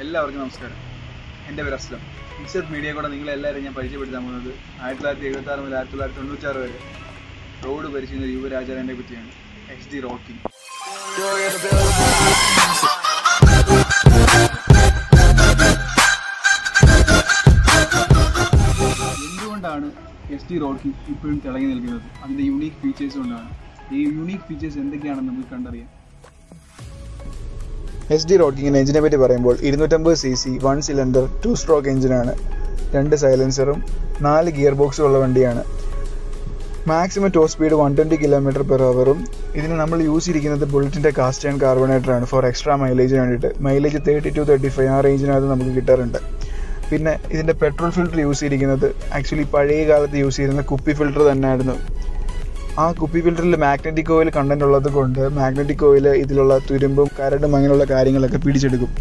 എല്ലാവർക്കും നമസ്കാരം എൻ്റെ പേര് അസ്ലം ഇൻസെറ്റ് മീഡിയ കൂടെ നിങ്ങളെല്ലാവരും ഞാൻ പരിചയപ്പെടുത്താൻ പോകുന്നത് ആയിരത്തി തൊള്ളായിരത്തി എഴുപത്തി ആറ് മുതൽ ആയിരത്തി തൊള്ളായിരത്തി തൊണ്ണൂറ്റാറ് വരെ റോഡ് ഭരിച്ചിരുന്ന ഒരു യുവരാജാവിനെ പറ്റിയാണ് എക്സ് ഡി റോക്കി എന്തുകൊണ്ടാണ് എസ് ടി റോക്കി ഇപ്പോഴും തിളങ്ങി നിൽക്കുന്നത് അതിൻ്റെ യുണീക്ക് ഫീച്ചേഴ്സ് കൊണ്ടാണ് ഈ യുണീക്ക് ഫീച്ചേഴ്സ് എന്തൊക്കെയാണെന്ന് നമുക്ക് കണ്ടറിയാം എസ് ഡി റോക്കിങ്ങിൻ്റെ എഞ്ചിനെ പറ്റി പറയുമ്പോൾ ഇരുന്നൂറ്റമ്പത് C C one cylinder two stroke എഞ്ചിനാണ് രണ്ട് സൈലൻസറും നാല് ഗിയർ ബോക്സും ഉള്ള വണ്ടിയാണ് maximum top speed one twenty kilometre per അവറും ഇതിന് നമ്മൾ യൂസ് ചെയ്തിരിക്കുന്നത് ബുള്ളറ്റിൻ്റെ കാസ്റ്റ് ആൻഡ് കാർബണേറ്റർ ആണ് ഫോർ എക്സ്ട്രാ മൈലേജിന് വേണ്ടിയിട്ട് mileage thirty two thirty five ആ റേഞ്ചിനകത്ത് നമുക്ക് കിട്ടാറുണ്ട് പിന്നെ ഇതിൻ്റെ പെട്രോൾ ഫിൽറ്റർ യൂസ് ചെയ്തിരിക്കുന്നത് ആക്ച്വലി പഴയ കാലത്ത് യൂസ് ചെയ്തിരുന്ന കുപ്പി ഫിൽറ്റർ തന്നെയായിരുന്നു ആ കുപ്പി ഫിൽറ്ററിൽ മാഗ്നറ്റിക് ഓയിൽ കണ്ടന്റ് ഉള്ളത് കൊണ്ട് മാഗ്നറ്റിക് ഓയിൽ ഇതിലുള്ള തുരുമ്പും കരടും അങ്ങനെയുള്ള കാര്യങ്ങളൊക്കെ പിടിച്ചെടുക്കും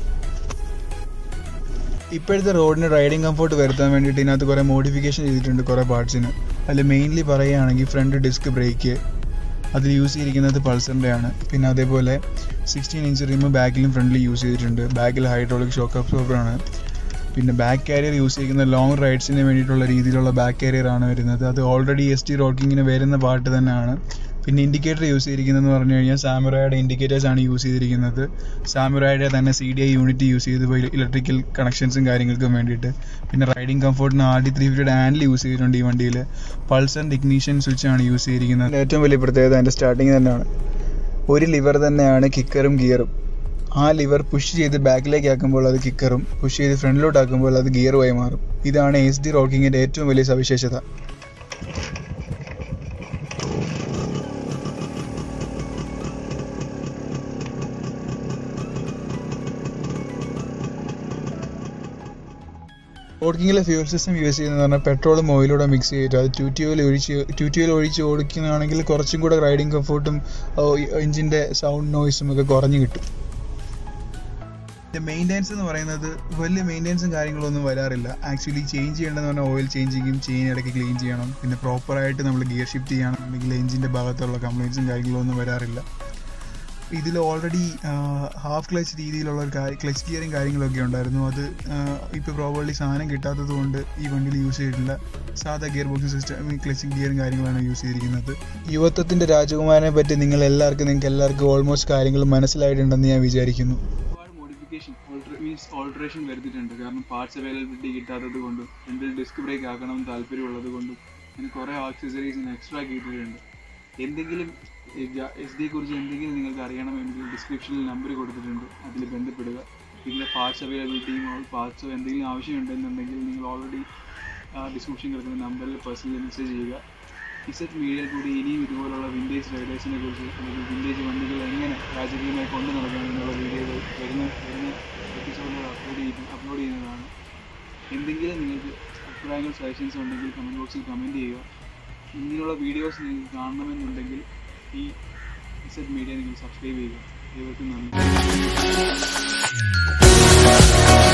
ഇപ്പോഴത്തെ റോഡിന് റൈഡിങ് കംഫോർട്ട് വരുത്താൻ വേണ്ടിയിട്ട് ഇതിനകത്ത് കുറേ മോഡിഫിക്കേഷൻ ചെയ്തിട്ടുണ്ട് കുറേ പാർട്സിന് അതിൽ മെയിൻലി പറയുകയാണെങ്കിൽ ഫ്രണ്ട് ഡിസ്ക് ബ്രേക്ക് അതിൽ യൂസ് ചെയ്തിരിക്കുന്നത് പൾസറിൻ്റെ ആണ് പിന്നെ അതേപോലെ സിക്സ്റ്റീൻ ഇഞ്ച് റിമ് ബാക്കിലും ഫ്രണ്ടിലും യൂസ് ചെയ്തിട്ടുണ്ട് ബാക്കിൽ ഹൈഡ്രോളിക് ഷോക്ക് അബ്സോർബർ ആണ് പിന്നെ ബാക്ക് കാരിയർ യൂസ് ചെയ്യുന്ന ലോങ് റൈഡ്സിന് വേണ്ടിയിട്ടുള്ള രീതിയിലുള്ള ബാക്ക് കാരിയർ ആണ് വരുന്നത് അത് ഓൾറെഡി എസ് ടി റോക്കിങ്ങിന് വരുന്ന പാർട്ട് തന്നെയാണ് പിന്നെ ഇൻഡിക്കേറ്റർ യൂസ് ചെയ്തിരിക്കുന്നതെന്ന് പറഞ്ഞു കഴിഞ്ഞാൽ സാമുറായുടെ ഇൻഡിക്കേറ്റേഴ്സ് ആണ് യൂസ് ചെയ്തിരിക്കുന്നത് സാമുറായുടെ തന്നെ C D I unit use ചെയ്ത് ഇലക്ട്രിക്കൽ കണക്ഷൻസും കാര്യങ്ങൾക്കും വേണ്ടിയിട്ട് പിന്നെ റൈഡിംഗ് കംഫോർട്ടിന് ആർ ഡി ത്രീ ഫിഫ്റ്റിയുടെ ഹാൻഡിൽ യൂസ് ചെയ്തിട്ടുണ്ട് ഈ വണ്ടിയിൽ പൾസർ ഇഗ്നീഷൻ സ്വിച്ച് ആണ് യൂസ് ചെയ്തിരിക്കുന്നത് ഏറ്റവും വലിയ പ്രത്യേകത അതിൻ്റെ സ്റ്റാർട്ടിങ് തന്നെയാണ് ഒരു ലിവർ തന്നെയാണ് കിക്കറും ഗിയറും ആ ലിവർ പുഷ് ചെയ്ത് ബാക്കിലേക്ക് ആക്കുമ്പോൾ അത് കിക്കറും പുഷ് ചെയ്ത് ഫ്രണ്ടിലോട്ട് ആക്കുമ്പോൾ അത് ഗിയറുമായി മാറും ഇതാണ് എസ് ഡി റോക്കിങ്ങിൻ്റെ ഏറ്റവും വലിയ സവിശേഷത റോക്കിങ്ങിലെ ഫ്യൂൽ സിസ്റ്റം യൂസ് ചെയ്യുന്നത് പറഞ്ഞാൽ പെട്രോളും ഓയിലൂടെ മിക്സ് ചെയ്തിട്ട് അത് ട്യൂറ്റി ഓയിൽ ഒഴിച്ച് ട്യൂറ്റി ഓയിൽ ഒഴിച്ച് ഓടിക്കുന്നതാണെങ്കിൽ കുറച്ചും കൂടെ റൈഡിങ് കംഫോർട്ടും എഞ്ചിൻ്റെ സൗണ്ട് നോയ്സും ഒക്കെ കുറഞ്ഞു കിട്ടും മെയിൻ്റെനൻസ് എന്ന് പറയുന്നത് വലിയ മെയിൻ്റെനൻസും കാര്യങ്ങളൊന്നും വരാറില്ല ആക്ച്വലി ചേഞ്ച് ചെയ്യേണ്ടതെന്ന് പറഞ്ഞാൽ ഓയിൽ ചേഞ്ചിങ്ങും ചെയിൻ ഇടയ്ക്ക് ക്ലീൻ ചെയ്യണം പിന്നെ പ്രോപ്പറായിട്ട് നമ്മൾ ഗിയർ ഷിഫ്റ്റ് ചെയ്യണമെന്നുണ്ടെങ്കിൽ എഞ്ചിൻ്റെ ഭാഗത്തുള്ള കംപ്ലയിൻസും കാര്യങ്ങളൊന്നും വരാറില്ല ഇതിൽ ഓൾറെഡി ഹാഫ് ക്ലച്ച് രീതിയിലുള്ള ഒരു ക്ലച്ച് ഗിയറും കാര്യങ്ങളൊക്കെ ഉണ്ടായിരുന്നു അത് ഇപ്പോൾ പ്രോപ്പർലി സാധനം കിട്ടാത്തത് കൊണ്ട് ഈ വണ്ടിയിൽ യൂസ് ചെയ്തിട്ടില്ല സാധാ ഗിയർ ബോക്സിംഗ് സിസ്റ്റം ക്ലച്ചിങ് ഗിയറും കാര്യങ്ങളാണ് യൂസ് ചെയ്തിരിക്കുന്നത് യുവത്വത്തിൻ്റെ രാജകുമാരനെ പറ്റി നിങ്ങൾ എല്ലാവർക്കും നിങ്ങൾക്ക് എല്ലാവർക്കും ഓൾമോസ്റ്റ് കാര്യങ്ങൾ മനസ്സിലായിട്ടുണ്ടെന്ന് ഞാൻ വിചാരിക്കുന്നു ഒരുപാട് മോഡിഫിക്കേഷൻ മീൻസ് ഓൾട്രേഷൻ വരുത്തിയിട്ടുണ്ട് കാരണം പാർട്സ് അവൈലബിലിറ്റി കിട്ടാത്തത് കൊണ്ടും എന്തെങ്കിലും ഡിസ്ക് ബ്രേക്ക് ആക്കണം താല്പര്യമുള്ളത് കൊണ്ടും അങ്ങനെ കുറേ ആക്സസറീസ് എക്സ്ട്രാ കിട്ടിയിട്ടുണ്ട് എന്തെങ്കിലും എസ് ഡിയെ കുറിച്ച് എന്തെങ്കിലും നിങ്ങൾക്ക് അറിയണമെങ്കിൽ ഡിസ്ക്രിപ്ഷനിൽ നമ്പർ കൊടുത്തിട്ടുണ്ട് അതിൽ ബന്ധപ്പെടുക ഇതിൻ്റെ പാർട്സ് അവൈലബിലിറ്റിയും പാർട്സോ എന്തെങ്കിലും ആവശ്യമുണ്ടെന്നുണ്ടെങ്കിൽ നിങ്ങൾ ഓൾറെഡി ഡിസ്ക്രിപ്ഷൻ കിടക്കുന്ന നമ്പറിൽ പേഴ്സണലി മെസ്സേജ് ചെയ്യുക ഇസറ്റ് മീഡിയയിൽ കൂടി ഇനിയും ഇതുപോലുള്ള വിൻറ്റേജ് റൈഡേഴ്സിനെ കുറിച്ച് അല്ലെങ്കിൽ വിൻറ്റേജ് വണ്ടികൾ എങ്ങനെ രാജകീയമായി കൊണ്ടു നടക്കാം എന്നുള്ള വീഡിയോകൾ വരുന്ന വരുന്ന എപ്പിസോഡുകൾ അപ്ലോഡ് ചെയ്ത് അപ്ലോഡ് ചെയ്യുന്നതാണ് എന്തെങ്കിലും നിങ്ങൾക്ക് അഭിപ്രായങ്ങൾ സജഷൻസ് ഉണ്ടെങ്കിൽ കമൻറ്റ് ബോക്സിൽ കമൻറ്റ് ചെയ്യുക ഇങ്ങനെയുള്ള വീഡിയോസ് നിങ്ങൾക്ക് കാണണമെന്നുണ്ടെങ്കിൽ ഈ ഇസറ്റ് മീഡിയ നിങ്ങൾ സബ്സ്ക്രൈബ് ചെയ്യുക ഏവർക്കും നന്ദി